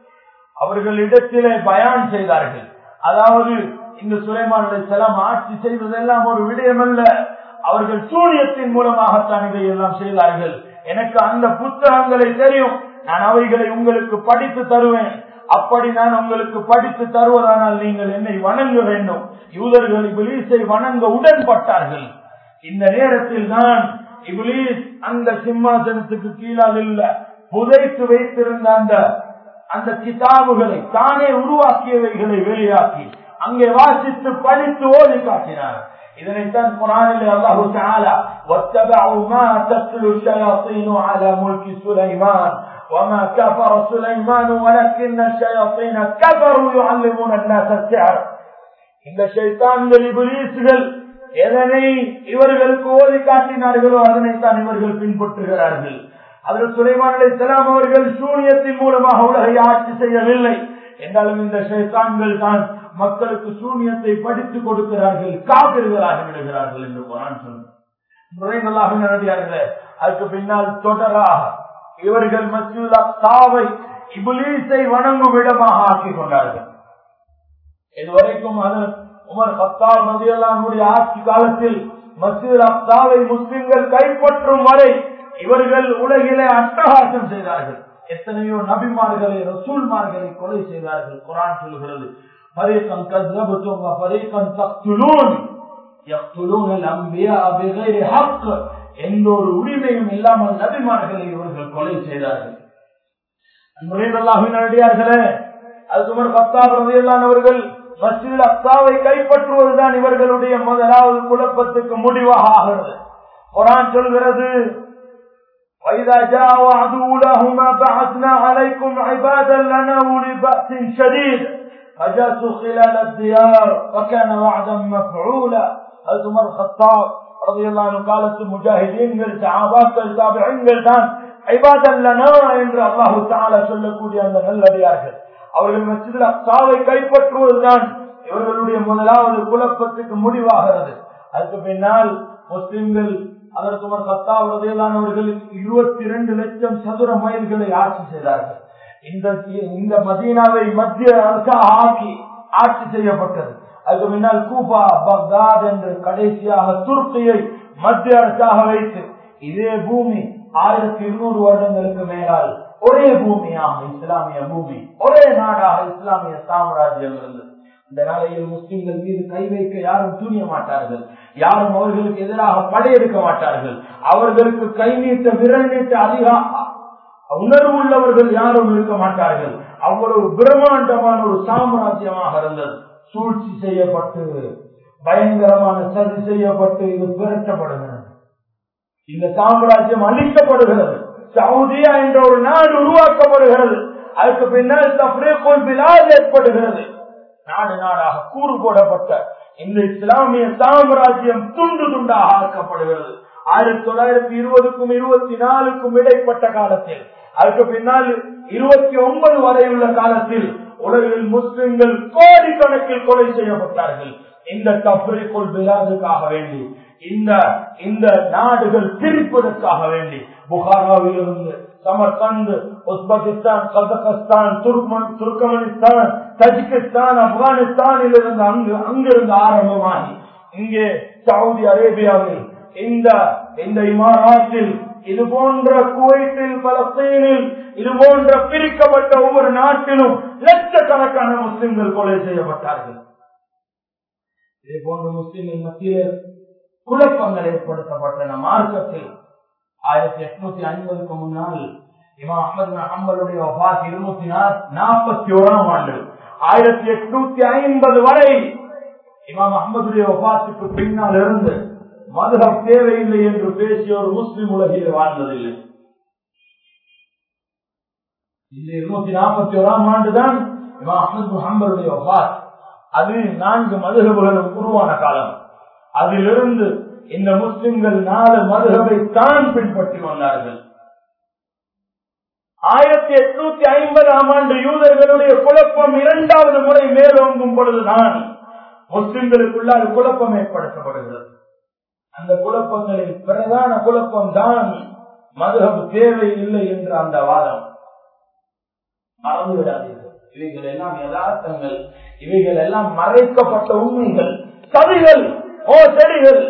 அவர்கள் இடத்திலே பயான் செய்தார்கள் அதாவது இந்த சுலைமான் செலம் ஆட்சி செய்வதெல்லாம் ஒரு விடயம் அல்ல அவர்கள் சூரியத்தின் மூலமாகத்தான் இதை எல்லாம் செய்தார்கள் எனக்கு அந்த புத்தகங்களை தெரியும் நான் அவைகளை உங்களுக்கு படித்து தருவேன் அப்படி நான் உங்களுக்கு படித்து தருவதானால் நீங்கள் என்னை வணங்க வேண்டும் யூதர்கள் இபிலீஸை வணங்க உடன்பட்டார்கள் இந்த நேரத்தில் தான் இபிலீஸ் அந்த சிம்மாசனத்துக்கு கீழால் இல்ல புதைத்து வைத்திருந்த அந்த அந்த கிதாபுகளை தானே உருவாக்கியவைகளை வெளியாக்கி அங்கே வாசித்து படித்து ஓதி காட்டினார் இதனைத்தான் குரானில் அல்லாஹு تعالى واتبعوا ما تتلو الشياطين على ملك سليمان وما كفر سليمان ولكن الشياطين كفروا يعلمون الناس السحر இந்த ஷைத்தான்கள் இபிலீசுகள் எதனை இவர்களுக்கு ஓதி காட்டினார்களோ அதனைத்தான் இவர்கள் பின்பற்றுகிறார்கள் அதில் சுலைமான் அலைசலாம் அவர்கள் சூனியத்தின் மூலமாக உலகை ஆட்சி செய்யவில்லை என்றாலும் இந்த ஷைத்தான்கள் தான் மக்களுக்கு சூனியத்தை படித்துக் கொடுக்கிறார்கள் காவிர்களாக விடுகிறார்கள் என்று குரான் சொல்லுறாங்க நடந்தார்கள் அதுக்கு பின்னால் தொடராக இவர்கள் மசூலா தாவை இபுலீஸை வணங்கும் இடமாக ஆக்கிக் கொண்டார்கள் இதுவரைக்கும் அது உமர் பத்தால் மதியல்லாமுடைய ஆட்சி காலத்தில் மசூல் அப்தாவை முஸ்லிம்கள் கைப்பற்றும் வரை இவர்கள் உலகிலே அட்டகாசம் செய்தார்கள் எத்தனையோ நபிமார்களை ரசூல்மார்களை கொலை செய்தார்கள் குரான் சொல்கிறது பரீக்கம் கஸ்ரபத்தும் பரீக்கம் தக்துலூன் யக்துலூன் அம்பியா பிகைரி ஹக் எந்த ஒரு உரிமையும் இல்லாமல் நபிமார்களை இவர்கள் கொலை செய்தார்கள் நடிகார்களே அது சுமர் பத்தாம் ரவியல்லானவர்கள் மஸ்ஜித் அக்சாவை கைப்பற்றுவதுதான் இவர்களுடைய முதலாவது குழப்பத்துக்கு முடிவாக ஆகிறது குரான் சொல்கிறது وإذا جاء وعد أولاهما بعثنا عليكم عبادا لنا أولي بأس شديد فجاسوا خلال الديار وكان وعدا مفعولا هذا عمر الخطاب رضي الله عنه قالت المجاهدين صحابات التابعين தான் ஐபாதன் லனா என்று அல்லாஹு தாலா சொல்லக்கூடிய அந்த நல்லடியார்கள் அவர்கள் மசிதில் அக்சாவை கைப்பற்றுவதுதான் இவர்களுடைய முதலாவது குழப்பத்துக்கு முடிவாகிறது அதுக்கு பின்னால் முஸ்லிம்கள் அதற்கு சத்தாவதையிலானவர்கள் இருபத்தி இரண்டு லட்சம் சதுர மைல்களை ஆட்சி செய்தார்கள் இந்த இந்த மதீனாவை மத்திய அரசாக ஆக்கி ஆட்சி செய்யப்பட்டது அதுக்கு முன்னால் கூபா பக்தாத் என்று கடைசியாக துருக்கியை மத்திய அரசாக வைத்து இதே பூமி ஆயிரத்தி இருநூறு வருடங்களுக்கு மேலால் ஒரே பூமியாக இஸ்லாமிய பூமி ஒரே நாடாக இஸ்லாமிய சாம்ராஜ்யம் இருந்தது இந்த நாளையில் முஸ்லிம்கள் மீது கை வைக்க யாரும் துணிய மாட்டார்கள் யாரும் அவர்களுக்கு எதிராக படையெடுக்க மாட்டார்கள் அவர்களுக்கு கை நீட்ட விரல் நீட்ட அதிகா உணர்வு உள்ளவர்கள் யாரும் இருக்க மாட்டார்கள் அவ்வளவு பிரம்மாண்டமான ஒரு சாம்ராஜ்யமாக இருந்தது சூழ்ச்சி செய்யப்பட்டு பயங்கரமான சதி செய்யப்பட்டு இது விரட்டப்படுகிறது இந்த சாம்ராஜ்யம் அழிக்கப்படுகிறது சவுதியா என்ற ஒரு நாடு உருவாக்கப்படுகிறது அதுக்கு பின்னால் தப்ரீக்குல் பிலாத் ஏற்படுகிறது நாடு நாடாக கூறு போடப்பட்ட இந்த இஸ்லாமிய சாம்ராஜ்யம் துண்டு துண்டாக ஆக்கப்படுகிறது ஆயிரத்தி தொள்ளாயிரத்தி இருபதுக்கும் இருபத்தி நாலுக்கும் இடைப்பட்ட காலத்தில் அதுக்கு பின்னால் இருபத்தி ஒன்பது வரையுள்ள காலத்தில் உலகில் முஸ்லிம்கள் கோடிக்கணக்கில் கொலை செய்யப்பட்டார்கள் இந்த தப்ரீக்குல் பிலாதுக்காக வேண்டி இந்த இந்த நாடுகள் பிரிப்பதற்காக வேண்டி புகாராவில் இருந்து Samarkand Uzbekistan Kazakhstan Turkmen Turkmenistan Tajikistan ஆப்கானிஸ்தானில் இருந்து அங்கு அங்கிருந்து ஆரம்பமாகி இங்கே சவுதி அரேபியாவில் இந்த இந்த இமாராத்தில் இது போன்ற குவைத்தில் பலஸ்தீனில் இது போன்ற பிரிக்கப்பட்ட ஒவ்வொரு நாட்டிலும் லட்சக்கணக்கான முஸ்லிம்கள் கொலை செய்யப்பட்டார்கள் இதே போன்ற முஸ்லிம்கள் மத்தியில் குழப்பங்கள் ஏற்படுத்தப்பட்டன மார்க்கத்தில் ஆயிரத்தி எட்நூத்தி ஐம்பதுக்கு முன்னால் இமா அஹமது அம்பலுடைய வபாத் இருநூத்தி நாற்பத்தி ஓராம் ஆண்டு ஆயிரத்தி எட்நூத்தி ஐம்பது வரை இமாம் அஹமதுடைய வபாத்துக்கு பின்னால் இருந்து மதுகம் தேவையில்லை என்று பேசிய ஒரு முஸ்லிம் உலகில் வாழ்ந்ததில்லை இந்த இருநூத்தி நாற்பத்தி ஓராம் ஆண்டுதான் இமாம் அஹமது முஹம்மதுடைய வபாத் அது நான்கு மதுகபுகளும் உருவான காலம் அதிலிருந்து இந்த முஸ்லிம்கள் நாலு மதுகவை தான் பின்பற்றி வந்தார்கள் ஆயிரத்தி எட்நூத்தி ஐம்பதாம் ஆண்டு யூதர்களுடைய குழப்பம் இரண்டாவது முறை மேலோங்கும் பொழுதுதான் முஸ்லிம்களுக்குள்ளால் குழப்பம் ஏற்படுத்தப்படுகிறது அந்த குழப்பங்களில் பிரதான குழப்பம் தான் மதுகபு தேவை இல்லை என்ற அந்த வாதம் மறந்துவிடாதீர்கள் இவைகள் எல்லாம் யதார்த்தங்கள் இவைகள் எல்லாம் மறைக்கப்பட்ட உண்மைகள் சதிகள் ஓ செடிகள்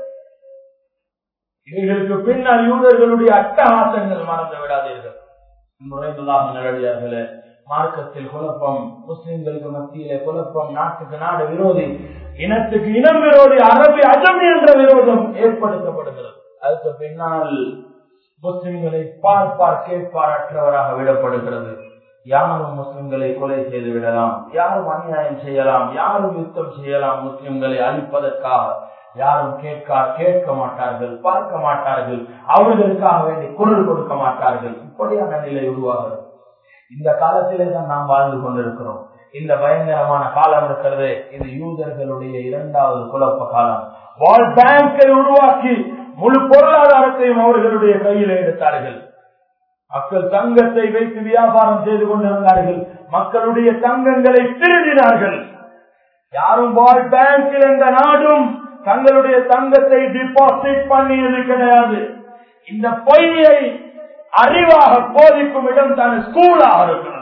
இவைகளுக்கு பின்னால் யூதர்களுடைய அட்டகாசங்கள் மறந்து விடாதீர்கள் நுழைந்ததாக நிலடியார்களே மார்க்கத்தில் குழப்பம் முஸ்லிம்களுக்கு மத்தியிலே குழப்பம் நாட்டுக்கு நாடு விரோதி இனத்துக்கு இனம் விரோதி அரபி அஜமி என்ற விரோதம் ஏற்படுத்தப்படுகிறது அதுக்கு பின்னால் முஸ்லிம்களை பார்ப்பார் கேட்பார் அற்றவராக விடப்படுகிறது யாரும் முஸ்லிம்களை கொலை செய்து விடலாம் யாரும் அநியாயம் செய்யலாம் யாரும் யுத்தம் செய்யலாம் முஸ்லிம்களை அழிப்பதற்காக யாரும் கேட்க கேட்க மாட்டார்கள் பார்க்க மாட்டார்கள் அவர்களுக்காக வேண்டி குரல் கொடுக்க மாட்டார்கள் இப்படியான நிலை உருவாகிறது இந்த காலத்திலே தான் நாம் வாழ்ந்து கொண்டிருக்கிறோம் இந்த பயங்கரமான காலம் இருக்கிறது இது யூதர்களுடைய இரண்டாவது குழப்ப காலம் வால் பேங்கை உருவாக்கி முழு பொருளாதாரத்தையும் அவர்களுடைய கையில் எடுத்தார்கள் மக்கள் தங்கத்தை வைத்து வியாபாரம் செய்து கொண்டிருந்தார்கள் மக்களுடைய தங்கங்களை திருடினார்கள் யாரும் வால் பேங்கில் எந்த நாடும் தங்களுடைய தங்கத்தை டிபாசிட் பண்ணியது கிடையாது இந்த பொய்யை அறிவாக போதிக்கும் இடம் தான் ஸ்கூலாக இருக்கிறது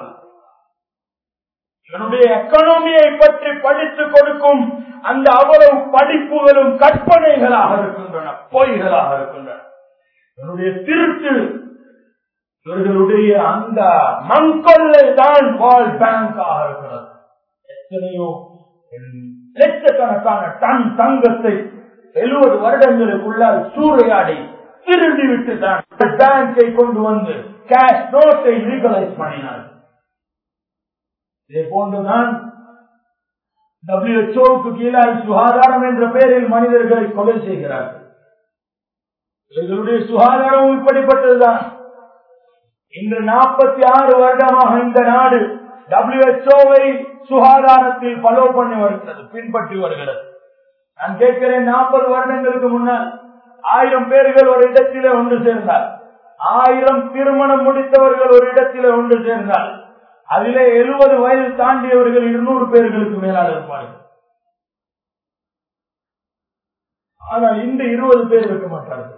இவனுடைய எக்கனாமியை பற்றி படித்துக் கொடுக்கும் அந்த அவ்வளவு படிப்புகளும் கற்பனைகளாக இருக்கின்றன பொய்களாக இருக்கின்றன இவனுடைய திருட்டு இவர்களுடைய அந்த மண்கொள்ளை தான் வால் பேங்காக இருக்கிறது எத்தனையோ லட்சக்கணக்கான டன் தங்கத்தை எழுபது வருடங்களுக்குள்ளால் சூறையாடி திருடி விட்டு தான் பேங்கை கொண்டு வந்து கேஷ் நோட்டை லீகலைஸ் பண்ணினார் இதே போன்றுதான் டபிள்யூஹெச்ஓவுக்கு கீழாய் சுகாதாரம் என்ற பெயரில் மனிதர்களை கொலை செய்கிறார்கள் இவர்களுடைய சுகாதாரம் இப்படிப்பட்டதுதான் இன்று நாற்பத்தி ஆறு வருடமாக இந்த நாடு டபிள்யூஹெச்ஓவை சுகாதாரத்தில் பலோ பண்ணி வருகிறது பின்பற்றி வருகிறது நான் கேட்கிறேன் நாற்பது வருடங்களுக்கு முன்னால் ஆயிரம் பேர்கள் ஒரு இடத்திலே ஒன்று சேர்ந்தார் ஆயிரம் திருமணம் முடித்தவர்கள் ஒரு இடத்திலே ஒன்று சேர்ந்தார் அதிலே எழுபது வயது தாண்டியவர்கள் இருநூறு பேர்களுக்கு மேலால் இருப்பார்கள் ஆனால் இன்று இருபது பேர் இருக்க மாட்டார்கள்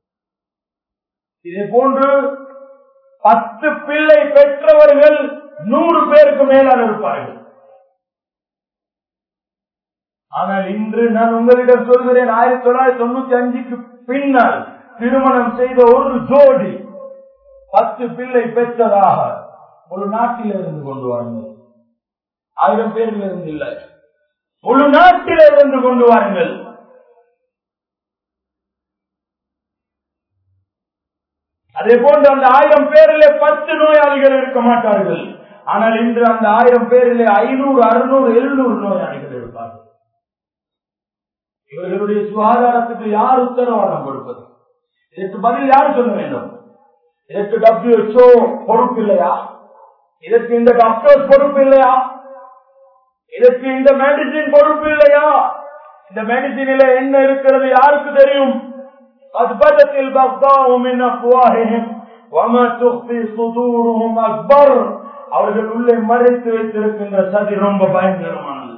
இதே போன்று பத்து பிள்ளை பெற்றவர்கள் நூறு பேருக்கு மேலால் இருப்பார்கள் ஆனால் இன்று நான் உங்களிடம் சொல்கிறேன் ஆயிரத்தி தொள்ளாயிரத்தி தொண்ணூத்தி அஞ்சுக்கு பின்னால் திருமணம் செய்த ஒரு ஜோடி பத்து பிள்ளை பெற்றதாக ஒரு நாட்டில் இருந்து கொண்டு வாருங்கள் ஆயிரம் பேரில் இருந்து இல்லை முழு நாட்டில் இருந்து கொண்டு வாருங்கள் அதே போன்று அந்த ஆயிரம் பேரிலே பத்து நோயாளிகள் இருக்க மாட்டார்கள் ஆனால் இன்று அந்த ஆயிரம் பேரிலே ஐநூறு அறுநூறு எழுநூறு நோயாளிகள் இருப்பார்கள் இவர்களுடைய சுகாதாரத்துக்கு யார் உத்தரவாதம் கொடுப்பது இதற்கு பதில் யார் சொல்ல வேண்டும் இதற்கு டபிள்யூஹெச்ஓ பொறுப்பு இல்லையா இதற்கு இந்த டாக்டர்ஸ் பொறுப்பு இல்லையா இதற்கு இந்த மெடிசின் பொறுப்பு இல்லையா இந்த மெடிசினில என்ன இருக்கிறது யாருக்கு தெரியும் أثبتت البغضاء من أفواههم وما تخفي صدورهم أكبر அவர்கள் உள்ளே மறைத்து வைத்திருக்கின்ற சதி ரொம்ப பயங்கரமானது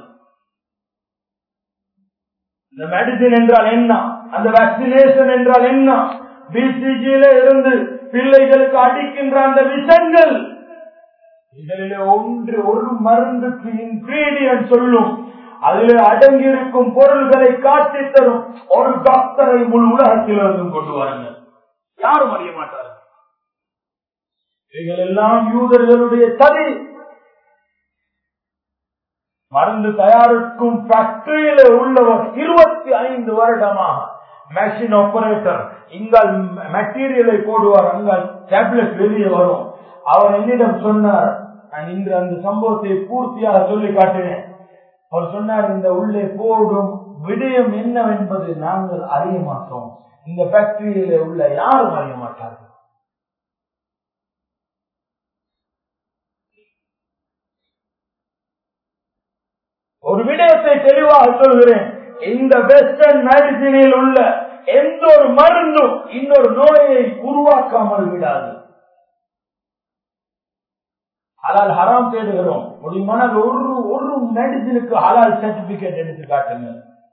இந்த மெடிசின் என்றால் என்ன அந்த வேக்சினேஷன் என்றால் என்ன பிசிஜியில இருந்து பிள்ளைகளுக்கு அடிக்கின்ற அந்த விஷங்கள் இதிலே ஒன்று ஒரு மருந்துக்கு இன்கிரீடியன்ட் சொல்லும் அதில் அடங்கி இருக்கும் பொருள்களை காட்டி தரும் ஒரு டாக்டரை முழு உலகத்திலிருந்தும் கொண்டு வாருங்கள் யாரும் அறிய மாட்டார்கள் இவைகள் எல்லாம் யூதர்களுடைய சதி மருந்து தயாரிக்கும் ஃபேக்டரியில உள்ளவர் இருபத்தி ஐந்து வருடமாக மெஷின் ஆபரேட்டர் இங்கால் மெட்டீரியலை போடுவார் அங்கால் டேப்லெட் வெளியே வரும் அவர் என்னிடம் சொன்னார் நான் இன்று அந்த சம்பவத்தை பூர்த்தியாக சொல்லி காட்டினேன் அவர் சொன்னார் இந்த உள்ளே போடும் விடயம் என்னவென்பது நாங்கள் அறிய மாட்டோம் இந்த ஃபேக்டரியில உள்ள யாரும் அறிய மாட்டார்கள் ஒரு விடயத்தை தெளிவாக சொல்கிறேன் இந்த வெஸ்டர்ன் மெடிசினில் உள்ள எந்த ஒரு மருந்தும் இன்னொரு நோயை உருவாக்காமல் விடாது ஹலால் ஹராம் தேடுகிறோம் முடியுமானால் ஒரு ஒரு மெடிசினுக்கு ஹலால் சர்டிபிகேட் எடுத்து காட்டுங்க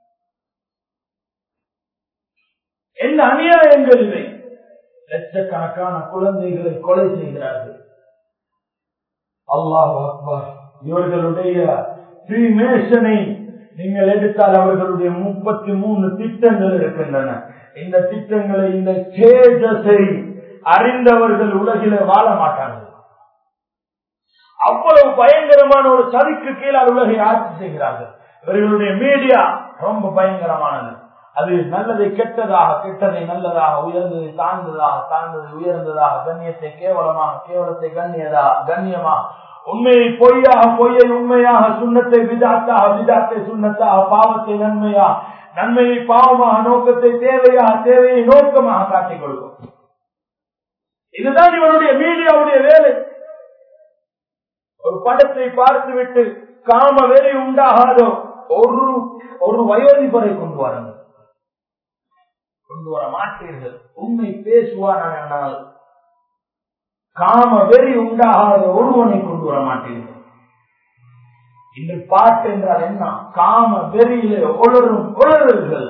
என்ன அநியாயங்கள் இவை லட்சக்கணக்கான குழந்தைகளை கொலை செய்கிறார்கள் அல்லாஹ் அக்பர் இவர்களுடைய கிரீமேஷனை நீங்கள் எடுத்தால் அவர்களுடைய முப்பத்தி மூணு திட்டங்கள் இருக்கின்றன இந்த திட்டங்களை இந்த கேஜஸை அறிந்தவர்கள் உலகிலே வாழ மாட்டார்கள் அவ்வளவு பயங்கரமான ஒரு சதிக்கு கீழால் உலகை ஆட்சி செய்கிறார்கள் இவர்களுடைய மீடியா ரொம்ப பயங்கரமானது அது நல்லதை கெட்டதாக கெட்டதை நல்லதாக உயர்ந்ததை தாழ்ந்ததாக தாழ்ந்ததை உயர்ந்ததாக கண்ணியத்தை கேவலமாக கேவலத்தை கண்ணியதா கண்ணியமாக உண்மையை பொய்யாக பொய்யை உண்மையாக சுண்ணத்தை விதாத்தாக விதாத்தை சுண்ணத்தாக பாவத்தை நன்மையா நன்மையை பாவமாக நோக்கத்தை தேவையாக தேவையை நோக்கமாக காட்டிக் கொள்வோம் இதுதான் இவனுடைய மீடியாவுடைய வேலை ஒரு படத்தை பார்த்துவிட்டு காம வேலை உண்டாகாதோ ஒரு ஒரு வயோதிபரை கொண்டு வாருங்கள் கொண்டு வர மாட்டீர்கள் உண்மை பேசுவானால் காம வெறி உண்டாகாத ஒருவனை கொண்டு வர மாட்டீர்கள் இன்று பாட்டு என்றால் என்ன காம வெறியிலே ஒளரும் ஒளறுகள்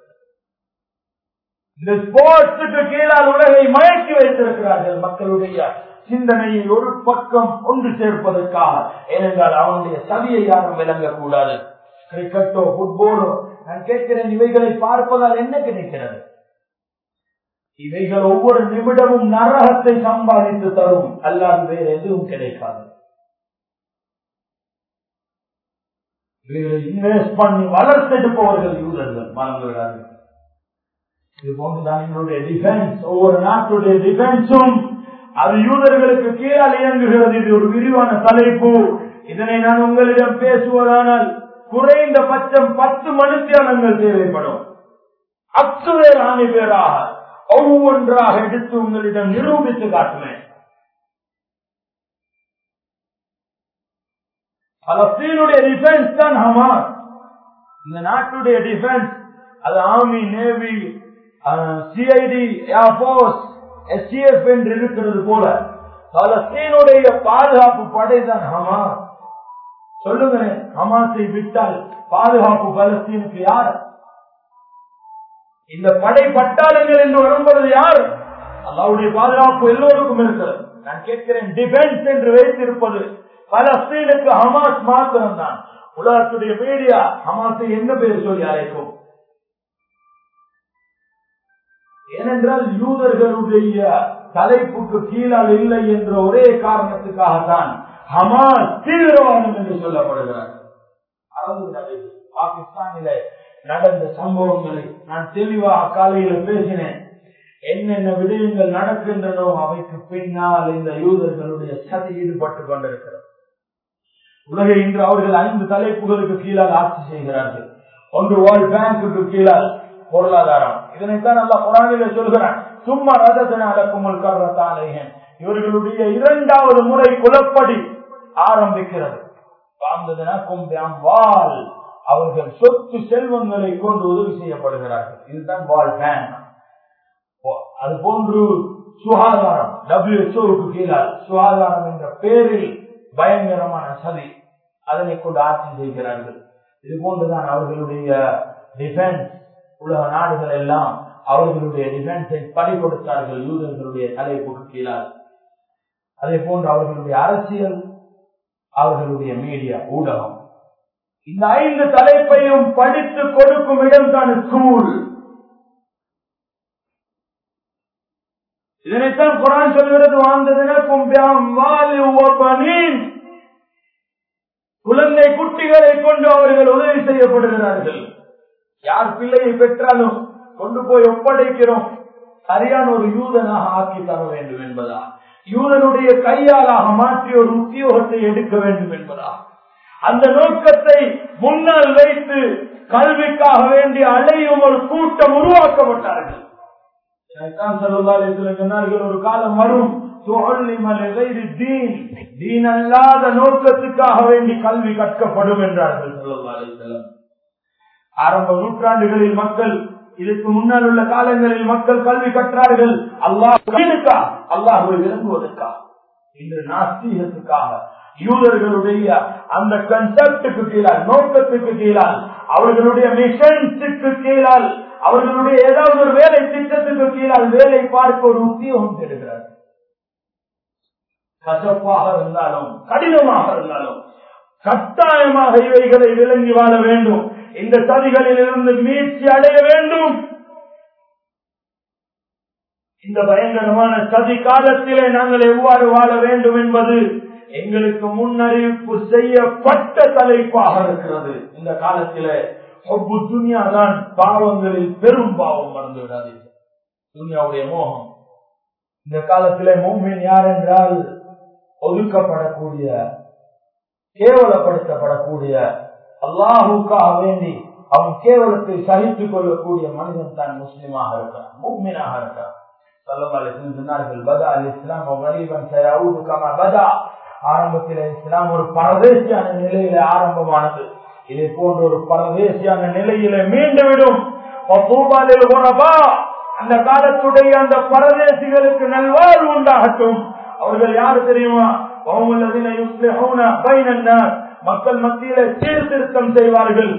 இந்த ஸ்போர்ட்ஸுக்கு கீழால் உலகை மயக்கி வைத்திருக்கிறார்கள் மக்களுடைய சிந்தனையை ஒரு பக்கம் ஒன்று சேர்ப்பதற்காக ஏனென்றால் அவனுடைய சதியை யாரும் விளங்கக்கூடாது கிரிக்கெட்டோ புட்போலோ நான் கேட்கிறேன் இவைகளை பார்ப்பதால் என்ன கிடைக்கிறது இவைகள் ஒவ்வொரு நிமிடமும் நரகத்தை சம்பாதித்து தரும் அல்லாது வேறு எதுவும் கிடைக்காது இன்வெஸ்ட் பண்ணி வளர்த்தெடுப்பவர்கள் யூதர்கள் மறந்து விடாது இது போன்றுதான் எங்களுடைய டிஃபென்ஸ் ஒவ்வொரு நாட்டுடைய டிஃபென்ஸும் அது யூதர்களுக்கு கீழால் இயங்குகிறது இது ஒரு விரிவான தலைப்பு இதனை நான் உங்களிடம் பேசுவதானால் குறைந்த பட்சம் பத்து மனுத்தியானங்கள் தேவைப்படும் அத்து பேர் ஆணி பேராக ஒவ்வொன்றாக எடுத்து உங்களிடம் நிரூபித்து காட்டுவேன் பலஸ்தீனுடைய டிஃபென்ஸ் தான் ஹமாஸ் இந்த நாட்டுடைய டிஃபென்ஸ் அது army navy CID air force STF என்று இருக்கிறது போல பலஸ்தீனுடைய பாதுகாப்பு படை தான் ஹமாஸ் சொல்லுங்களேன் ஹமாஸை விட்டால் பாதுகாப்பு பலஸ்தீனுக்கு யார் இந்த படை பட்டாளங்கள் என்று வரும்பொழுது யார் அல்லாவுடைய பாதுகாப்பு எல்லோருக்கும் இருக்கிறது நான் கேட்கிறேன் டிஃபென்ஸ் என்று வைத்திருப்பது பலஸ்தீனுக்கு ஹமாஸ் மாத்திரம்தான் உலகத்துடைய மீடியா ஹமாஸை என்ன பேர் சொல்லி அழைக்கும் ஏனென்றால் யூதர்களுடைய தலைப்புக்கு கீழால் இல்லை என்ற ஒரே காரணத்துக்காகத்தான் ஹமாஸ் தீவிரவாதம் என்று சொல்லப்படுகிறார் அரபு நாடுகள், பாகிஸ்தானிலே நடந்த சம்பவங்களை நான் தெளிவாக காலையில் பேசினேன் என்னென்ன விடயங்கள் நடக்கின்றனோ அவைக்கு பின்னால் இந்த யூதர்களுடைய சதி ஈடுபட்டுக் கொண்டிருக்கிறது உலகை இன்று அவர்கள் ஐந்து தலைப்புகளுக்கு கீழால் ஆட்சி செய்கிறார்கள் ஒன்று வேர்ல்ட் பேங்குக்கு கீழால் பொருளாதாரம் இதனைத்தான் நல்லா குரானில சொல்கிறான் சும்மா ரதத்தினாலக்கும் கர்வத்தாலேயன் இவர்களுடைய இரண்டாவது முறை குலப்படி ஆரம்பிக்கிறது வாழ்ந்ததனாக்கும் வால் அவர்கள் சொத்து செல்வங்களை கொண்டு உதவி செய்யப்படுகிறார்கள் இதுதான் வால் பேங்க் அது போன்று சுகாதாரம் டபிள்யூஹெச்ஓக்கு கீழால் சுகாதாரம் என்ற பெயரில் பயங்கரமான சதி அதனை கொண்டு ஆட்சி செய்கிறார்கள் இது போன்றுதான் அவர்களுடைய டிஃபென்ஸ் உலக நாடுகள் எல்லாம் அவர்களுடைய டிஃபென்ஸை பறி கொடுத்தார்கள் யூதர்களுடைய தலைப்புக்கு கீழால் அதே போன்று அவர்களுடைய அரசியல் அவர்களுடைய மீடியா ஊடகம் இந்த ஐந்து தலைப்பையும் படித்து கொடுக்கும் இடம்தான் ஸ்கூல் இதனைத்தான் குரான் சொல்கிறது வாழ்ந்ததனக்கும் குழந்தை குட்டிகளை கொண்டு அவர்கள் உதவி செய்யப்படுகிறார்கள் யார் பிள்ளையை பெற்றாலும் கொண்டு போய் ஒப்படைக்கிறோம் சரியான ஒரு யூதனாக ஆக்கி தர வேண்டும் என்பதா யூதனுடைய கையாலாக மாற்றி ஒரு உத்தியோகத்தை எடுக்க வேண்டும் என்பதா அந்த நோக்கத்தை முன்னால் வைத்து கல்விக்காக வேண்டிய அலையும் ஒரு கூட்டம் உருவாக்கப்பட்டார்கள் சொன்னார்கள் ஒரு காலம் வரும் அல்லாத நோக்கத்துக்காக வேண்டி கல்வி கற்கப்படும் என்றார்கள் ஆரம்ப நூற்றாண்டுகளில் மக்கள் இதற்கு முன்னால் உள்ள காலங்களில் மக்கள் கல்வி கற்றார்கள் அல்லாஹ் அல்லாஹுவை விரும்புவதற்காக இன்று நாஸ்தீகத்துக்காக யூதர்களுடைய அந்த கன்செப்டுக்கு கீழால் நோக்கத்துக்கு கீழால் அவர்களுடைய மிஷன்ஸுக்கு கீழால் அவர்களுடைய ஏதாவது ஒரு வேலை திட்டத்துக்கு கீழால் வேலை பார்க்க ஒரு உத்தியோகம் பெறுகிறார் கசப்பாக இருந்தாலும் கடினமாக இருந்தாலும் கட்டாயமாக இவைகளை விளங்கி வாழ வேண்டும் இந்த சதிகளில் இருந்து மீட்சி அடைய வேண்டும் இந்த பயங்கரமான சதி காலத்திலே நாங்கள் எவ்வாறு வாழ வேண்டும் என்பது எங்களுக்கு முன்னறிவிப்பு செய்யப்பட்ட தலைப்பாக இருக்கிறது இந்த காலத்திலே ஒப்பு துணியா தான் பாவங்களில் பெரும் பாவம் மறந்து விடாதீர்கள் துனியாவுடைய மோகம் இந்த காலத்திலே மோமின் யார் என்றால் ஒதுக்கப்படக்கூடிய கேவலப்படுத்தப்படக்கூடிய அல்லாஹுக்காக வேண்டி அவன் கேவலத்தை சகித்துக் கொள்ளக்கூடிய மனிதன் தான் முஸ்லிமாக இருக்கிறான் முக்மீனாக இருக்கிறான் சொன்னார்கள் பதா அல் இஸ்லாம் பதா ஆரம்பத்தில் இஸ்லாம் ஒரு பரதேசியான நிலையில ஆரம்பமானது இதை போன்ற ஒரு பரதேசியான நிலையில மீண்டுவிடும் அந்த காலத்துடைய அந்த பரதேசிகளுக்கு நல்வாழ்வு உண்டாகட்டும் அவர்கள் யாரு தெரியுமா மக்கள் மத்தியில சீர்திருத்தம் செய்வார்கள்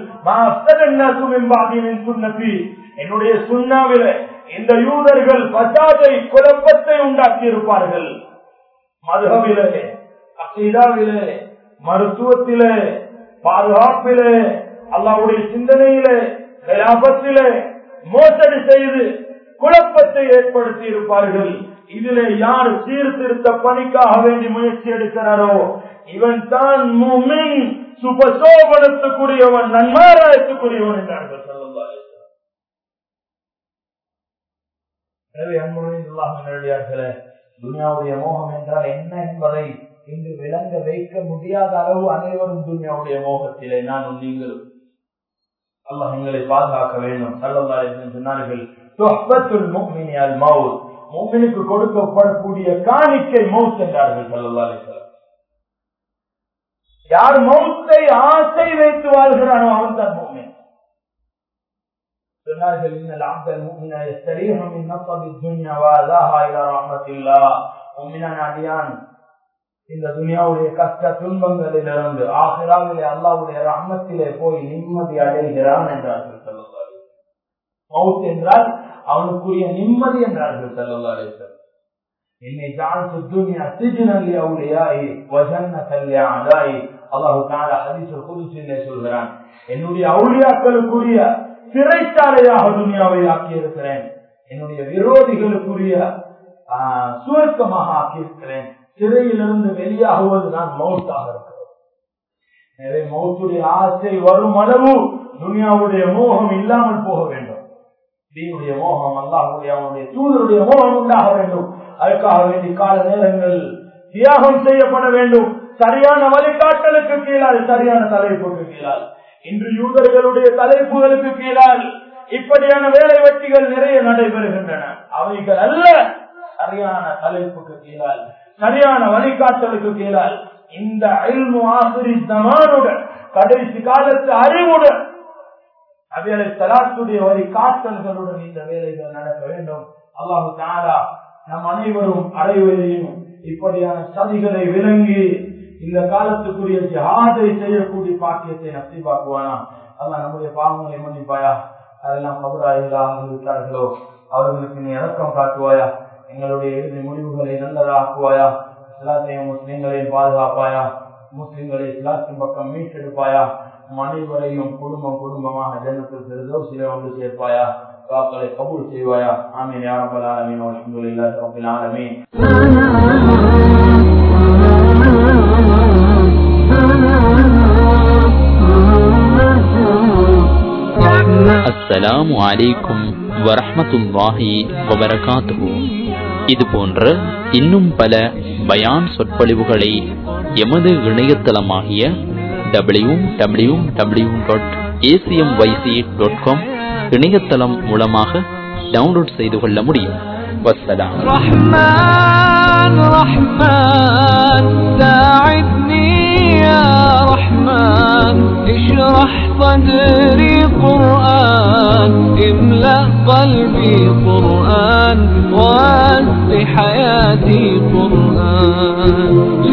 என்னுடைய சுண்ணாவில இந்த யூதர்கள் பசாதை குழப்பத்தை உண்டாக்கி இருப்பார்கள் மதுகவிலே அசீதாவிலே மருத்துவத்திலே பாதுகாப்பிலே அல்லாவுடைய சிந்தனையிலே கயாபத்திலே மோசடி செய்து குழப்பத்தை ஏற்படுத்தி இருப்பார்கள் இதிலே யார் சீர்திருத்த பணிக்காக வேண்டி முயற்சி எடுக்கிறாரோ இவன் தான் சுபசோபனத்துக்குரியவன் நன்மாராயத்துக்குரியவன் என்றார்கள் எனவே அன்புடைய துனியாவுடைய மோகம் என்றால் என்ன என்பதை இன்று விளங்க வைக்க முடியாத அளவு அனைவரும் துனியாவுடைய மோகத்திலே நானும் நீங்களும் அல்லாஹ் எங்களை பாதுகாக்க வேண்டும் சொன்னார்கள் மோமினுக்கு கொடுக்கப்படக்கூடிய காணிக்கை மவுத் என்றார்கள் சல்லல்லாஹு யார் மௌத்தை ஆசை வைத்து வாழ்கிறானோ அவன் தான் மோமின் சொன்னார்கள் இன்னல் அப்தல் முஃமின யஸ்தரீஹு மின் நஸபி துன்யா வ அஸாஹா இலா ரஹ்மத்தில்லாஹ் முஃமினான அடியான் இந்த துனியாவுடைய கஷ்ட துன்பங்களிலிருந்து ஆகிராவிலே அல்லாவுடைய ரஹ்மத்திலே போய் நிம்மதி அடைகிறான் என்றார்கள் செல்லல்லாரு மவுத் என்றால் அவனுக்குரிய நிம்மதி என்றார்கள் செல்லல்லாரு என்னை ஜாழ்த்து துனியா சிஜுனல்லி அவுளியாயி வஜன்ன கல்யா அதாயி அல்லாஹு தாலா ஹதீஸுல் குதுசிலே சொல்கிறான் என்னுடைய அவுளியாக்களுக்குரிய சிறைச்சாலையாக துனியாவை ஆக்கி இருக்கிறேன் என்னுடைய விரோதிகளுக்குரிய ஆஹ், சுவர்க்கமாக ஆக்கி இருக்கிறேன் சிறையிலிருந்து வெளியாகுவது நான் மௌத்தாக இருக்கிறேன் எனவே மௌத்துடைய ஆசை வரும் அளவு துனியாவுடைய மோகம் இல்லாமல் போக வேண்டும் தீனுடைய மோகம் அல்லாஹுடைய அவனுடைய தூதருடைய மோகம் உண்டாக வேண்டும் அதுக்காக வேண்டி கால நேரங்கள் தியாகம் செய்யப்பட வேண்டும் சரியான வழிகாட்டலுக்கு கீழால் சரியான தலைப்புக்கு கீழால் இன்று யூதர்களுடைய தலைப்புகளுக்கு கீழால் இப்படியான வேலை வெட்டிகள் நிறைய நடைபெறுகின்றன அவைகள் அல்ல சரியான தலைப்புக்கு கீழால் சரியான வழிகாட்டலுக்கு கீழால் இந்த அல்மு ஆசிரி தமானுடன் கடைசி காலத்து அறிவுடன் அவைகளை சலாத்துடைய வழி காட்டல்களுடன் இந்த வேலைகள் நடக்க வேண்டும் அல்லாஹு தாரா நம் அனைவரும் அடைவதையும் இப்படியான சதிகளை விளங்கி இந்த காலத்துக்குரிய ஜாதை செய்யக்கூடிய பாக்கியத்தை நசிபாக்குவானா அல்லாஹ் நம்முடைய பாவங்களை மன்னிப்பாயா அதெல்லாம் கபராயிலாக விட்டார்களோ அவர்களுக்கு நீ இறக்கம் காட்டுவாயா எங்களுடைய இறுதி முடிவுகளை நல்லதாக்குவாயா இஸ்லாத்தையும் முஸ்லிம்களையும் பாதுகாப்பாயா முஸ்லிம்களை இஸ்லாத்தின் பக்கம் மீட்டெடுப்பாயா நம் அனைவரையும் குடும்பம் குடும்பமாக ஜன்னத்தில் சில ஒன்று சேர்ப்பாயா வாக்களை கபூல் செய்வாயா ஆமீன் யா ரப்பல் ஆலமீன் வல்ஹம்துலில்லாஹி ரப்பில் ஆலமீன் அஸ்ஸலாமு அலைக்கும் வரஹ்மத்துல்லாஹி வபரகாத்துஹு இது போன்ற இன்னும் பல பயான் சொற்பொழிவுகளை எமது இணையதளமாகிய W W W dot ACM YC dot com இணையதளம் மூலமாக டவுன்லோட் செய்து கொள்ள முடியும் வஸ்ஸலாம் رحمن رحمن ساعدني يا رحمن اشرح صدري قرآن املأ قلبي قرآن واسع حياتي قرآن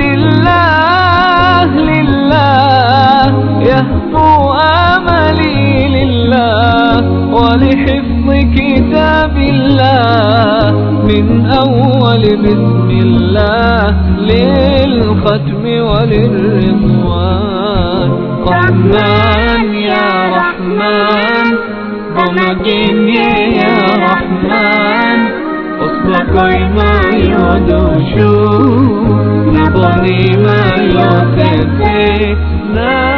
لله لله يهفو آملي لله ولحفظ كتاب الله من أول بسم الله للختم وللرضوان رحمن يا رحمن رمجني يا رحمن اصلك ما يدوشو نبني ما يوتفي